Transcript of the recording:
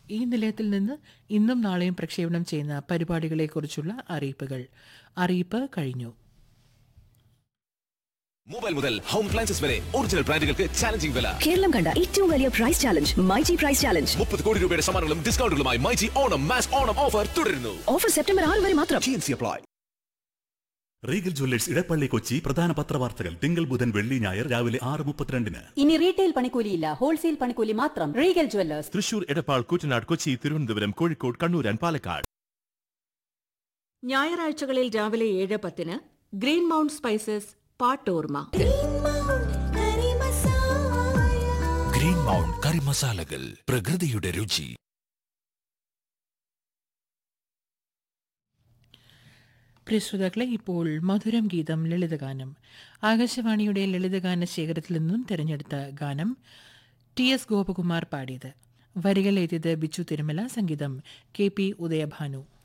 ഈ നിലയത്തിൽ നിന്ന് ഇന്നും നാളെയും പ്രക്ഷേപണം ചെയ്യുന്ന പരിപാടികളെക്കുറിച്ചുള്ള അറിയിപ്പുകൾ അറിയിപ്പ് കഴിഞ്ഞു മൊബൈൽ മുതൽ ഹോം അപ്ലയൻസസ് വരെ ഒറിജിനൽ ബ്രാൻഡുകൾക്ക് ചാലഞ്ചിങ് വില കേരളം കണ്ട ഏറ്റവും വലിയ price challenge myG price challenge മുപ്പത് കോടി രൂപയുടെ സമ്മാനങ്ങളും ഡിസ്കൗണ്ടുകളുമായി മൈജി ഓണം മാസ് ഓണം ഓഫർ തുടരുന്നു ഓഫർ സെപ്റ്റംബർ ആറ് വരെ മാത്രം TNC apply Regal jewellers Edappally Kochi പ്രധാന പത്രവാർത്തകൾ തിങ്കൾ ബുധൻ വെള്ളി ഞായർ രാവിലെ ആറ് മുപ്പത്തിരണ്ടിന് ഇനി റീറ്റെയിൽ പണിക്കൂലിയില്ല ഹോൾസെയിൽ പണിക്കൂലി മാത്രം റീഗൽ ജ്വല്ലേഴ്സ് തൃശൂർ എടപ്പാൾ കൂറ്റനാട് കൊച്ചി തിരുവനന്തപുരം കോഴിക്കോട് കണ്ണൂർ ആൻഡ് പാലക്കാട് ഞായറാഴ്ചകളിൽ രാവിലെ ഏഴ് പത്തിന് ഗ്രീൻ മൗണ്ട് സ്പൈസസ് പാട്ടോർമ ഗ്രീൻ മൗണ്ട് കറി മസാലകൾ പ്രകൃതിയുടെ രുചി പ്രിയ ശ്രോതാക്കളെ ഇപ്പോൾ മധുരം ഗീതം ലളിതഗാനം ആകാശവാണിയുടെ ലളിതഗാന ശേഖരത്തിൽ നിന്നും തിരഞ്ഞെടുത്ത ഗാനം ടി എസ് ഗോപകുമാർ പാടിയത് വരികൾ എഴുതിയത് ബിച്ചു തിരുമല സംഗീതം കെ പി ഉദയഭാനു